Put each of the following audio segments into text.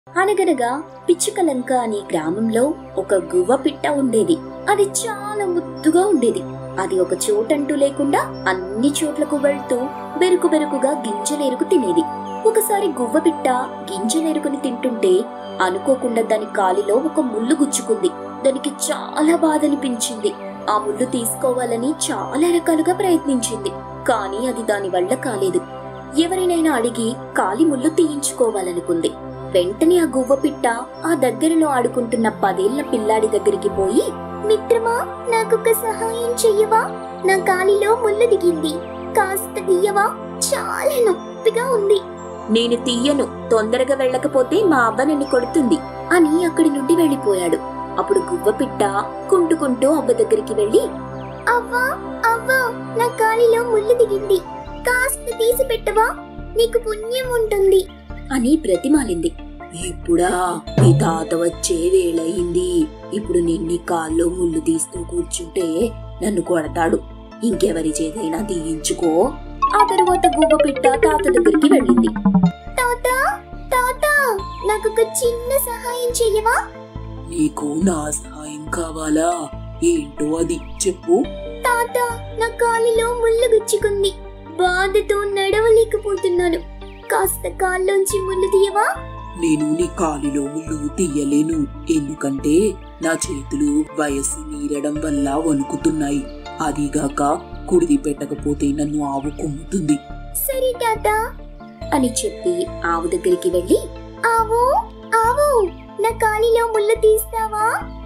అనగనగా పిచ్చుకలంక అనే గ్రామంలో ఒక గువ్వ పిట్ట ఉండేది అది చాలా ముద్దుగా ఉండేది అది ఒక చోటంటూ లేకుండా అన్ని చోట్లకు వెళ్తూ బెరుకు బెరుకుగా గింజలేరుకు తినేది ఒకసారి గువ్వ పిట్ట గింజలేరుకుని తింటుంటే అనుకోకుండా దాని కాలిలో ఒక ముళ్ళు గుచ్చుకుంది దానికి చాలా బాధ అనిపించింది ఆ ముళ్ళు తీసుకోవాలని చాలా రకాలుగా ప్రయత్నించింది కానీ అది దాని వల్ల కాలేదు ఎవరినైనా అడిగి కాలి ముళ్ళు తీయించుకోవాలనుకుంది వెంటనే ఆ గువ్వ పిట్ట ఆ దగ్గరలో ఆడుకుంటున్న పదేళ్ల పిల్లాడి దగ్గరికి పోయి మిత్రమా నాకొక సహాయం చెయ్యవా నా కాలిలో ముళ్ళు దిగింది కాస్త తీయవా చాలా నొప్పిగా ఉంది నేను తీయను తొందరగా వెళ్ళకపోతే మా అవ్వ నన్ను కొడుతుంది అని అక్కడి నుండి వెళ్ళిపోయాడు అప్పుడు గువ్వ పిట్ట కుంటుకుంటూ అవ్వ దగ్గరికి వెళ్ళి అవ్వా అవ్వా నా కాలిలో ముళ్ళు దిగింది కాస్త తీసి పెట్టవా నీకు పుణ్యం ఉంటుంది అని బ్రతిమాలింది ఇప్పుడా నీ తాత వచ్చే వేళయింది ఇప్పుడు నిన్ని కాల్లో ముళ్ళు తీస్తూ కూర్చుంటే నన్ను కొడతాడు ఇంకెవరి చేదైనా తీయించుకో ఆ తరువాత గువ్వ పిట్ట తాత దగ్గరికి వెళ్ళింది తాత తాత నాకు ఒక చిన్న సహాయం చెయ్యవా నీకు నా సహాయం కావాలా ఏంటో అది చెప్పు తాత నా కాలిలో ముళ్ళు గుచ్చుకుంది బాధతో నడవలేకపోతున్నాను కాస్త కాల్లోంచి ముళ్ళు తీయవా నేను నీ కాలిలో ముళ్ళు తీయలేను ఎందుకంటే నా చేతులు వయస్సు మీరడం వల్ల వణుకుతున్నాయి అదిగాక కుడిది పెట్టకపోతే నన్ను ఆవు కొమ్ముతుంది సరే తాత అని చెప్పి ఆవు దగ్గరికి వెళ్ళి ఆవు ఆవు నా కాలిలో ముళ్ళు తీస్తావా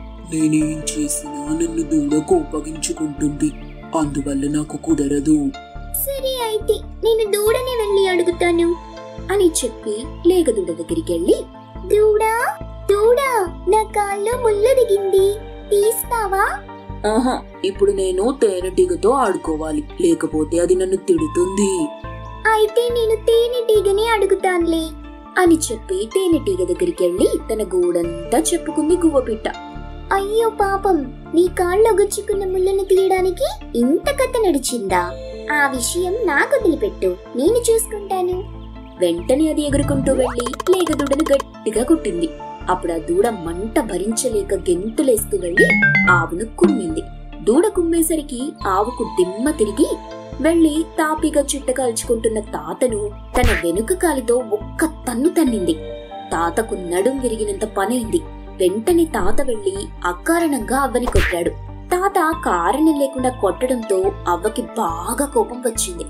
నేనేం చేసినా నన్ను దూడ కోపగించుకుంటుంది అందువల్ల నాకు కుదరదు సరే అయితే నేను దూడని వెళ్ళి అడుగుతాను అని చెప్పి లేగదూడ దగ్గరికి వెళ్ళి దూడా దూడా నా కాల్లో ముళ్ళు దిగింది తీస్తావా ఆహా ఇప్పుడు నేను తేనెటీగతో ఆడుకోవాలి లేకపోతే అది నన్ను తిడుతుంది అయితే నేను తేనెటీగని అడుగుతానులే అని చెప్పి తేనెటీగ దగ్గరికి వెళ్ళి తన గూడంతా చెప్పుకుంది గువ్వపిట్ట అయ్యో పాపం నీ కాళ్ళలో గుచ్చుకున్న ముళ్ళను తీయడానికి ఇంత కథ నడిచిందా ఆ విషయం నాకు వదిలిపెట్టు నేను చూసుకుంటాను వెంటనే అది ఎగురుకుంటూ వెళ్లి లేగదూడను గట్టిగా కుట్టింది అప్పుడు ఆ దూడ మంట భరించలేక గెంతులేస్తూ వెళ్లి ఆవును కుమ్మింది దూడ కుమ్మేసరికి ఆవుకు దిమ్మ తిరిగి వెళ్లి తాపిగా చుట్ట కాల్చుకుంటున్న తాతను తన వెనుక కాలితో ఒక్క తన్ను తన్నింది తాతకు నడుం విరిగినంత పనైంది వెంటనే తాత వెళ్లి అకారణంగా అవ్వని కొట్టాడు తాత కారణం లేకుండా కొట్టడంతో అవ్వకి బాగా కోపం వచ్చింది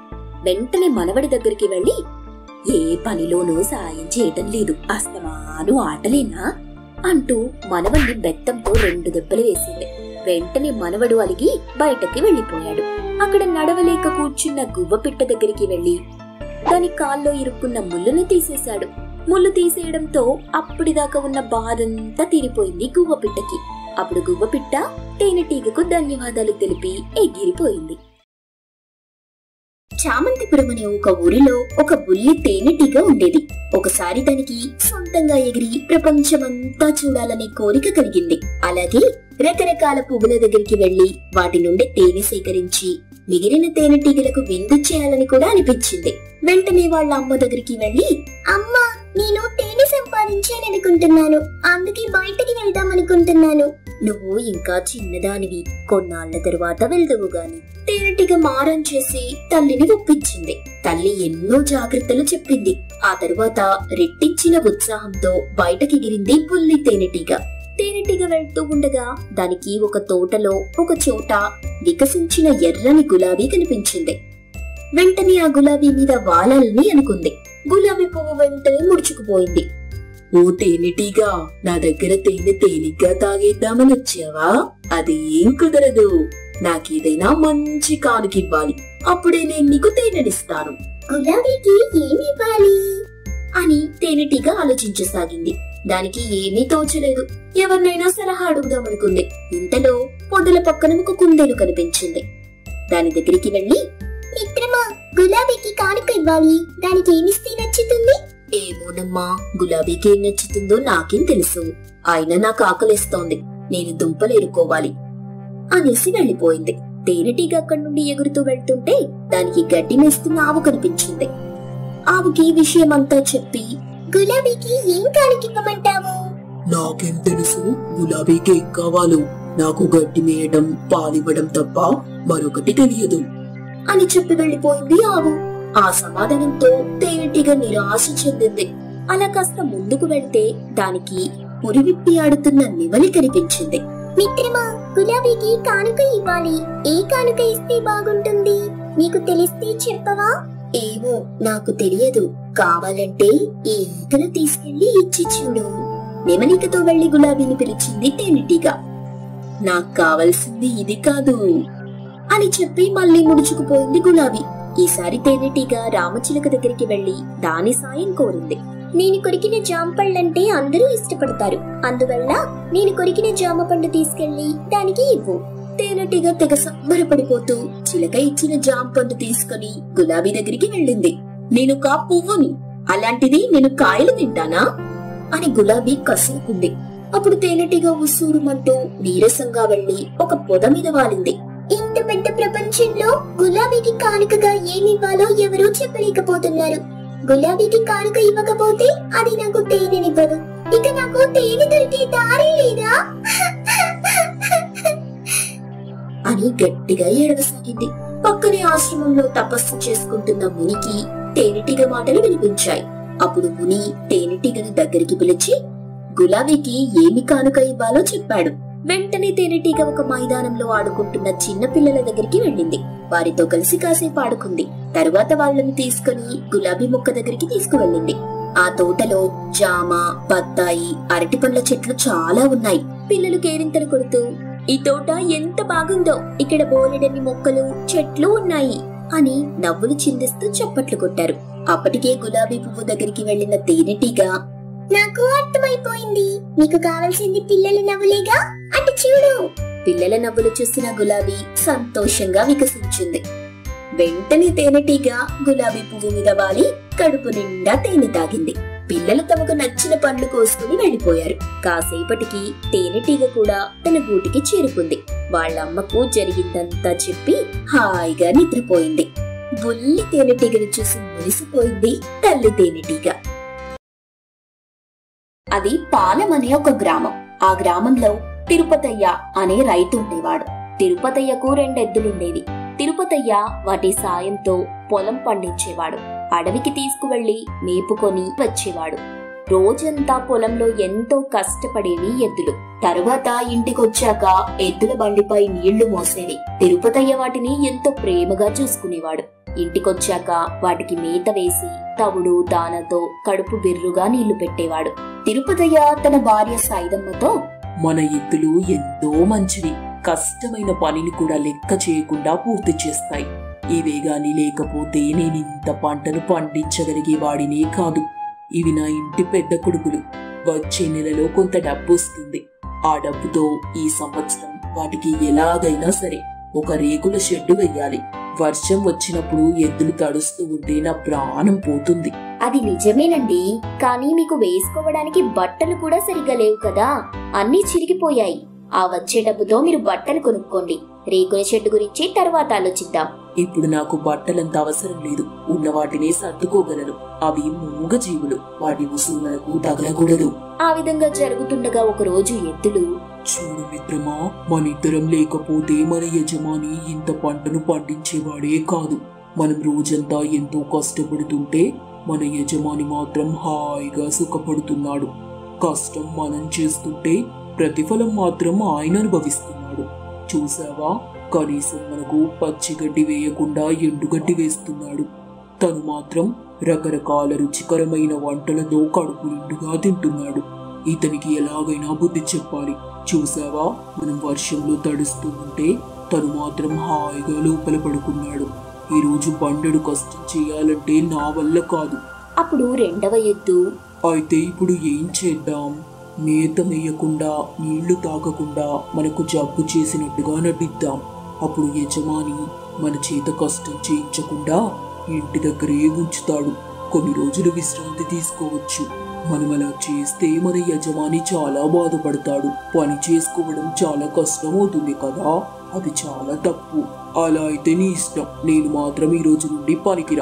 వెంటనే మనవడి దగ్గరికి వెళ్లి ఏ పనిలోనూ సాయం చేయటం లేదు అస్తమాను ఆటలేనా అంటూ మనవడిని బెత్తంతో రెండు దెబ్బలు వేసింది వెంటనే మనవడు అలిగి బయటకి వెళ్లిపోయాడు అక్కడ నడవలేక కూర్చున్న గువ్వపిట్ట దగ్గరికి వెళ్లి దాని కాల్లో ఇరుక్కున్న ముళ్ళును తీసేశాడు ముళ్ళు తీసేయడంతో అప్పటిదాకా ఉన్న బాధంతా తీరిపోయింది గువ్వపిట్టకి అప్పుడు గువ్వపిట్ట తేనెటీగకు ధన్యవాదాలు తెలిపి ఎగిరిపోయింది చామంతిపురం అనే ఒక ఊరిలో ఒక బుల్లి తేనెటీగ ఉండేది ఒకసారి దానికి సొంతంగా ఎగిరి ప్రపంచమంతా చూడాలనే కోరిక కలిగింది అలాగే రకరకాల పువ్వుల దగ్గరికి వెళ్లి వాటి నుండి తేనె సేకరించి మిగిలిన తేనెటీగలకు విందు చేయాలని కూడా అనిపించింది వెంటనే వాళ్ళ అమ్మ దగ్గరికి వెళ్లి అమ్మా నేను తేనె సంపాదించాననుకుంటున్నాను అందుకే బయటకి వెళ్దాం అనుకుంటున్నాను నువ్వు ఇంకా చిన్నదానివి కొన్నాళ్ల తరువాత వెళ్దువు గాని తేనెటీగ మారం చేసి తల్లిని ఒప్పించింది తల్లి ఎన్నో జాగ్రత్తలు చెప్పింది ఆ తరువాత రెట్టించిన ఉత్సాహంతో బయటకెగిరింది బుల్లి తేనెటీగ తేనెటీగ వెళ్తూ ఉండగా దానికి ఒక తోటలో ఒక చోట వికసించిన ఎర్రని గులాబీ కనిపించింది వెంటనే ఆ గులాబీ మీద వాలాలని అనుకుంది గులాబీ పువ్వు వెంటనే ముడుచుకుపోయింది ఓ తేనెటీగా నా దగ్గర తేనె తేలిగ్గా తాగేద్దామని వచ్చావా అదేం కుదరదు నాకేదైనా మంచి కానుకివ్వాలి అప్పుడే నేను నీకు తేనెనిస్తాను గులాబీకి ఏమివ్వాలి అని తేనెటీగ ఆలోచించసాగింది దానికి ఏమీ తోచలేదు ఎవరినైనా సలహా అడుగుదామనుకుంది ఇంతలో పొదల పక్కన ఒక కుందేలు కనిపించింది దాని దగ్గరికి వెళ్లి మిత్రమా గులాబీకి కానుక ఇవ్వాలి దానికి ఏమిస్తే నచ్చుతుంది ఏమోనమ్మా గులాబీకి ఏం నచ్చుతుందో నాకేం తెలుసు అయినా నాకు ఆకలిస్తోంది నేను దుంపలు ఎరుకోవాలి అనేసి వెళ్లిపోయింది తేనెటీగ అక్కడి నుండి ఎగురుతూ వెళ్తుంటే దానికి గడ్డి మేస్తున్న ఆవు కనిపించింది ఆవుకి ఈ విషయమంతా చెప్పి గులాబీకి ఏం కానుకివ్వమంటావు నాకేం తెలుసు గులాబీకి ఏం కావాలో నాకు గడ్డి మేయడం పాలివ్వడం తప్ప మరొకటి తెలియదు అని చెప్పి వెళ్ళిపోయింది ఆవు ఆ సమాధానంతో తేనెటీగ నిరాశ చెందింది అలా కాస్త ముందుకు వెళ్తే దానికి పురివిప్పి ఆడుతున్న నెమలి కనిపించింది మిత్రమా గులాబీకి కానుక ఇవ్వాలి ఏ కానుక ఇస్తే బాగుంటుంది నీకు తెలిస్తే చెప్పవా ఏమో నాకు తెలియదు కావాలంటే ఈ ఈకలు తీసుకెళ్లి ఇచ్చి చూడు నెమలికతో వెళ్లి గులాబీని పిలిచింది తేనెటీగ నాకు కావలసింది ఇది కాదు అని చెప్పి మళ్ళీ ముడుచుకుపోయింది గులాబీ ఈసారి తేనెటీగ రామచిలుక దగ్గరికి వెళ్లి దాని సాయం కోరింది నేను కొరికిన జామ పళ్ళంటే అందరూ ఇష్టపడతారు అందువల్ల నేను కొరికిన జామ పండు తీసుకెళ్లి దానికి ఇవ్వు తేనెటీగ తెగ సంబరపడిపోతూ చిలక ఇచ్చిన జామ పండు తీసుకుని గులాబీ దగ్గరికి వెళ్ళింది నేను కా పువ్వుని అలాంటిది నేను కాయలు తింటానా అని గులాబీ కసురుకుంది అప్పుడు తేనెటీగ ఉసూరుమంటూ నీరసంగా వెళ్లి ఒక పొద మీద వాలింది ఇంత పెద్ద ప్రపంచంలో గులాబీకి కానుకగా ఏమివ్వాలో ఎవరూ చెప్పలేకపోతున్నారు గులాబీకి కానుక ఇవ్వకపోతే అది నాకు తేనెనివ్వదు ఇక నాకు తేనె దొరికే దారి లేదా అని గట్టిగా ఏడవసాగింది పక్కనే ఆశ్రమంలో తపస్సు చేసుకుంటున్న మునికి తేనెటీగ మాటలు వినిపించాయి అప్పుడు ముని తేనెటీగను దగ్గరికి పిలిచి గులాబీకి ఏమి కానుక ఇవ్వాలో చెప్పాడు వెంటనే తేనెటీగ ఒక మైదానంలో ఆడుకుంటున్న చిన్న పిల్లల దగ్గరికి వెళ్ళింది వారితో కలిసి కాసేపు ఆడుకుంది తరువాత వాళ్ళని తీసుకుని గులాబీ మొక్క దగ్గరికి తీసుకువెళ్ళింది ఆ తోటలో జామ బత్తాయి అరటి పండ్ల చెట్లు చాలా ఉన్నాయి పిల్లలు కేరింతలు కొడుతూ ఈ తోట ఎంత బాగుందో ఇక్కడ బోలెడన్ని మొక్కలు చెట్లు ఉన్నాయి అని నవ్వులు చిందిస్తూ చప్పట్లు కొట్టారు అప్పటికే గులాబీ పువ్వు దగ్గరికి వెళ్లిన తేనెటీగ నాకు అర్థమైపోయింది నీకు కావాల్సింది పిల్లల నవ్వులేగా అటు చూడు పిల్లల నవ్వులు చూసిన గులాబీ సంతోషంగా వికసించింది వెంటనే తేనెటీగ గులాబీ పువ్వు మీద వాలి కడుపు నిండా తేనె తాగింది పిల్లలు తమకు నచ్చిన పండ్లు కోసుకుని వెళ్లిపోయారు కాసేపటికి తేనెటీగ కూడా తన గూటికి చేరుకుంది వాళ్ళమ్మకు జరిగిందంతా చెప్పి హాయిగా నిద్రపోయింది బుల్లి తేనెటీగను చూసి మురిసిపోయింది తల్లి తేనెటీగ అది పాలెం అనే ఒక గ్రామం ఆ గ్రామంలో తిరుపతయ్య అనే రైతు ఉండేవాడు తిరుపతయ్యకు రెండెద్దులుండేవి తిరుపతయ్య వాటి సాయంతో పొలం పండించేవాడు అడవికి తీసుకువెళ్లి మేపుకొని వచ్చేవాడు రోజంతా పొలంలో ఎంతో కష్టపడేవి ఎద్దులు తరువాత ఇంటికొచ్చాక ఎద్దుల బండిపై నీళ్లు మోసేవి తిరుపతయ్య వాటిని ఎంతో ప్రేమగా చూసుకునేవాడు ఇంటికొచ్చాక వాటికి మేత వేసి తవుడు దానతో కడుపు బిర్రుగా నీళ్లు పెట్టేవాడు తిరుపతయ్య తన భార్య సాయిదమ్మతో మన ఎద్దులు ఎంతో మంచివి కష్టమైన పనిని కూడా లెక్క చేయకుండా పూర్తి చేస్తాయి ఇవే గాని లేకపోతే నేను ఇంత పంటను పండించగలిగే వాడినే కాదు ఇవి నా ఇంటి పెద్ద కొడుకులు వచ్చే నెలలో కొంత డబ్బు వస్తుంది ఆ డబ్బుతో ఈ సంవత్సరం వాటికి ఎలాగైనా సరే ఒక రేకుల షెడ్డు వెయ్యాలి వర్షం వచ్చినప్పుడు ఎద్దులు తడుస్తూ ఉంటే నా ప్రాణం పోతుంది అది నిజమేనండి కానీ మీకు వేసుకోవడానికి బట్టలు కూడా సరిగ్గా లేవు కదా అన్నీ చిరిగిపోయాయి ఆ వచ్చే డబ్బుతో మీరు బట్టలు కొనుక్కోండి రేకుల షెడ్డు గురించి తర్వాత ఆలోచిద్దాం ఇప్పుడు నాకు బట్టలంత అవసరం లేదు ఉన్న వాటినే సర్దుకోగలను అవి మూగ జీవులు వాటి ఉసురులకు తగలకూడదు ఆ విధంగా జరుగుతుండగా ఒక రోజు ఎద్దులు చూడు మిత్రమా మనిద్దరం లేకపోతే మన యజమాని ఇంత పంటను పండించేవాడే కాదు మనం రోజంతా ఎంతో కష్టపడుతుంటే మన యజమాని మాత్రం హాయిగా సుఖపడుతున్నాడు కష్టం మనం చేస్తుంటే ప్రతిఫలం మాత్రం ఆయన అనుభవిస్తున్నాడు చూసావా కనీసం మనకు పచ్చిగడ్డి వేయకుండా ఎండుగడ్డి వేస్తున్నాడు తను మాత్రం రకరకాల రుచికరమైన వంటలతో కడుపు నిండుగా తింటున్నాడు ఇతనికి ఎలాగైనా బుద్ధి చెప్పాలి చూసావా మనం వర్షంలో తడుస్తూ ఉంటే తను మాత్రం హాయిగా లోపల పడుకున్నాడు ఈ రోజు బండెడు కష్టం చేయాలంటే నా వల్ల కాదు అప్పుడు రెండవ ఎద్దు అయితే ఇప్పుడు ఏం చేద్దాం మేత వేయకుండా నీళ్లు తాగకుండా మనకు జబ్బు చేసినట్టుగా నటిద్దాం అప్పుడు యజమాని మన చేత కష్టం చేయించకుండా ఇంటి దగ్గరే ఉంచుతాడు కొన్ని రోజులు విశ్రాంతి తీసుకోవచ్చు మనం అలా చేస్తే మన యజమాని చాలా బాధపడతాడు పని చేసుకోవడం చాలా కష్టం అవుతుంది కదా అది చాలా తప్పు అలా అయితే నీ ఇష్టం నేను మాత్రం ఈ రోజు నుండి పనికిరాను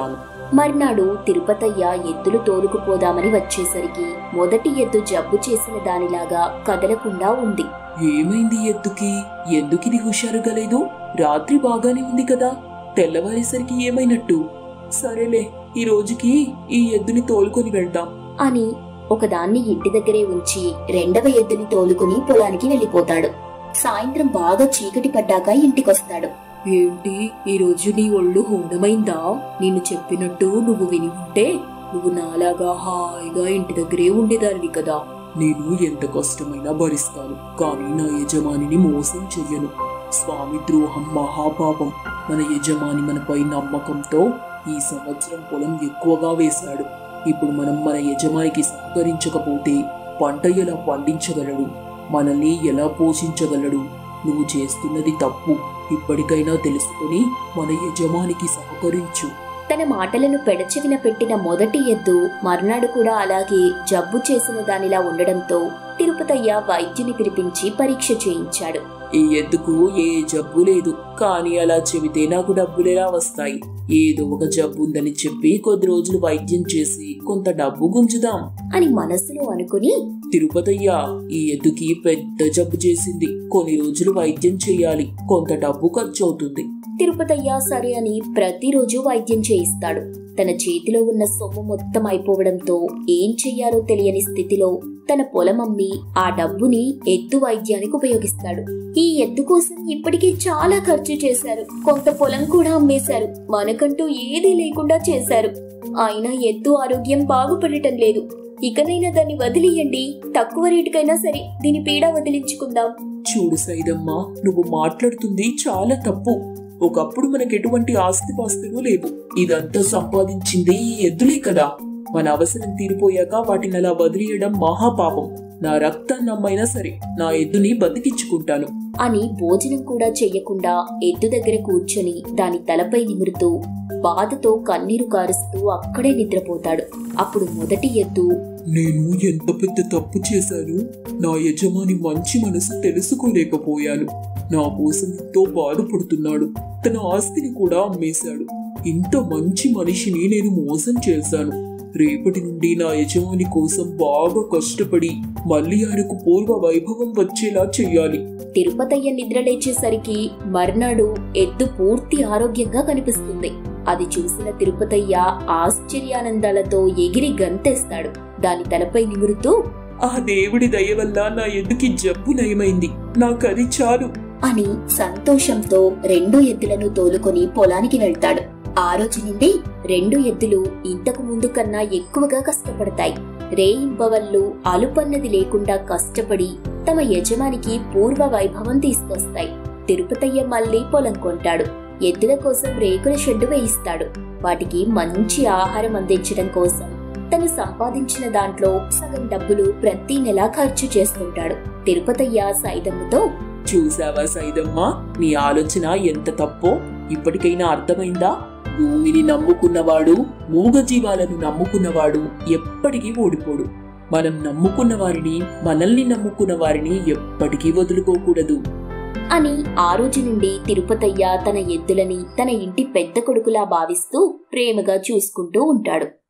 మర్నాడు తిరుపతయ్య ఎద్దులు తోలుకుపోదామని వచ్చేసరికి మొదటి ఎద్దు జబ్బు చేసిన దానిలాగా కదలకుండా ఉంది ఏమైంది ఎద్దుకి ఎందుకిది హుషారుగా లేదు రాత్రి బాగానే ఉంది కదా తెల్లవారేసరికి ఏమైనట్టు సరేలే ఈ రోజుకి ఈ ఎద్దుని తోలుకొని వెళ్దాం అని ఒకదాన్ని ఇంటి దగ్గరే ఉంచి రెండవ ఎద్దుని తోలుకుని పొలానికి వెళ్ళిపోతాడు సాయంత్రం బాగా చీకటి పడ్డాక ఇంటికొస్తాడు ఏంటి ఈ రోజు నీ ఒళ్ళు హోనమైందా నేను చెప్పినట్టు నువ్వు విని ఉంటే నువ్వు నాలాగా హాయిగా ఇంటి దగ్గరే ఉండేదానివి కదా నేను ఎంత కష్టమైనా భరిస్తాను కానీ నా యజమానిని మోసం చెయ్యను స్వామి ద్రోహం మహాపాపం మన యజమాని మనపై నమ్మకంతో ఈ సంవత్సరం పొలం ఎక్కువగా వేశాడు ఇప్పుడు మనం మన యజమానికి సహకరించకపోతే పంట ఎలా పండించగలడు మనల్ని ఎలా పోషించగలడు నువ్వు చేస్తున్నది తప్పు ఇప్పటికైనా తెలుసుకుని మన యజమానికి సహకరించు తన మాటలను పెడచెవిన పెట్టిన మొదటి ఎద్దు మర్నాడు కూడా అలాగే జబ్బు చేసిన దానిలా ఉండడంతో తిరుపతయ్య వైద్యుని పిలిపించి పరీక్ష చేయించాడు ఈ ఎద్దుకు ఏ జబ్బు లేదు కానీ అలా చెబితే నాకు డబ్బులెలా వస్తాయి ఏదో ఒక జబ్బు ఉందని చెప్పి కొద్ది రోజులు వైద్యం చేసి కొంత డబ్బు గుంజుదాం అని మనసులో అనుకుని తిరుపతయ్య ఈ ఎద్దుకి పెద్ద జబ్బు చేసింది కొన్ని రోజులు వైద్యం చేయాలి కొంత డబ్బు ఖర్చు అవుతుంది తిరుపతయ్య సరే అని ప్రతిరోజు వైద్యం చేయిస్తాడు తన చేతిలో ఉన్న సొమ్ము మొత్తం అయిపోవడంతో ఏం చెయ్యాలో తెలియని స్థితిలో తన పొలం అమ్మి ఆ డబ్బుని ఎద్దు వైద్యానికి ఉపయోగిస్తాడు ఈ ఎద్దు కోసం ఇప్పటికే చాలా ఖర్చు చేశారు కొంత పొలం కూడా అమ్మేశారు మనకంటూ ఏదీ లేకుండా చేశారు అయినా ఎద్దు ఆరోగ్యం బాగుపడటం లేదు ఇకనైనా దాన్ని వదిలియండి తక్కువ రేటుకైనా సరే దీని పీడ వదిలించుకుందాం చూడు సైదమ్మా నువ్వు మాట్లాడుతుంది చాలా తప్పు ఒకప్పుడు మనకు ఎటువంటి ఆస్తిపాస్తులు లేవు ఇదంతా సంపాదించింది ఈ ఎద్దులే కదా మన అవసరం తీరిపోయాక వాటిని అలా వదిలేయడం మహాపాపం నా రక్తాన్ని అమ్మైనా సరే నా ఎద్దుని బతికించుకుంటాను అని భోజనం కూడా చెయ్యకుండా ఎద్దు దగ్గర కూర్చొని దాని తలపై నిమురుతూ బాధతో కన్నీరు కారుస్తూ అక్కడే నిద్రపోతాడు అప్పుడు మొదటి ఎద్దు నేను ఎంత పెద్ద తప్పు చేశాను నా యజమాని మంచి మనసు తెలుసుకోలేకపోయాను నా కోసం ఎంతో బాధపడుతున్నాడు తన ఆస్తిని కూడా అమ్మేశాడు ఇంత మంచి మనిషిని నేను మోసం చేశాను రేపటి నుండి నా యజమాని కోసం బాగా కష్టపడి మళ్ళీ ఆయనకు పూర్వ వైభవం వచ్చేలా చెయ్యాలి తిరుపతయ్య నిద్రలేచేసరికి మర్నాడు ఎద్దు పూర్తి ఆరోగ్యంగా కనిపిస్తుంది అది చూసిన తిరుపతయ్య ఆశ్చర్యానందాలతో ఎగిరి గంతేస్తాడు దాని తలపై నిమురుతూ ఆ దేవుడి దయ వల్ల నా ఎద్దుకి జబ్బు నయమైంది నాకది చాలు అని సంతోషంతో రెండు ఎద్దులను తోలుకొని పొలానికి వెళ్తాడు ఆ రోజు నుండి రెండు ఎద్దులు ఇంతకు ముందు కన్నా ఎక్కువగా కష్టపడతాయి రేయింబవళ్ళు అలుపన్నది లేకుండా కష్టపడి తమ యజమానికి పూర్వ వైభవం తీసుకొస్తాయి తిరుపతయ్య మళ్ళీ పొలం కొంటాడు ఎద్దుల కోసం రేకుల షెడ్డు వేయిస్తాడు వాటికి మంచి ఆహారం అందించడం కోసం తను సంపాదించిన దాంట్లో సగం డబ్బులు ప్రతి నెల ఖర్చు చేస్తుంటాడు తిరుపతయ్య సైదమ్మతో చూసావా సైదమ్మా నీ ఆలోచన ఎంత తప్పో ఇప్పటికైనా అర్థమైందా భూమిని నమ్ముకున్నవాడు మూగజీవాలను నమ్ముకున్నవాడు ఎప్పటికీ ఓడిపోడు మనం నమ్ముకున్న వారిని మనల్ని నమ్ముకున్న వారిని ఎప్పటికీ వదులుకోకూడదు అని ఆ రోజు నుండి తిరుపతయ్య తన ఎద్దులని తన ఇంటి పెద్ద కొడుకులా భావిస్తూ ప్రేమగా చూసుకుంటూ ఉంటాడు